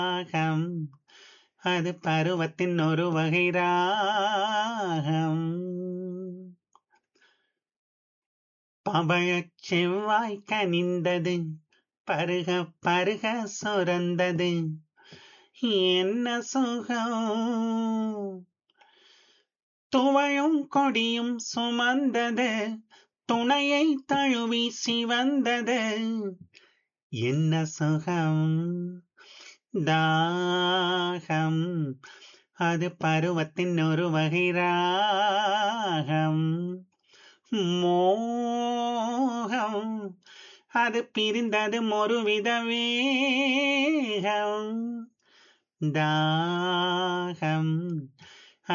ராகம் அது பருவத்தின் ஒரு வகை ராகம் பவழச் செவ்வாய் கனிந்தது பருக பருக சுரந்தது என்ன சுகம் துவழும் கொடியும் சுமந்தது துணையை தழுவி சிவந்தது என்ன சுகம் தாகம் அது பருவத்தின் ஒரு வகை ராகம் மோகம் அது பிரிந்தது ஒருவித வேகம் தாகம்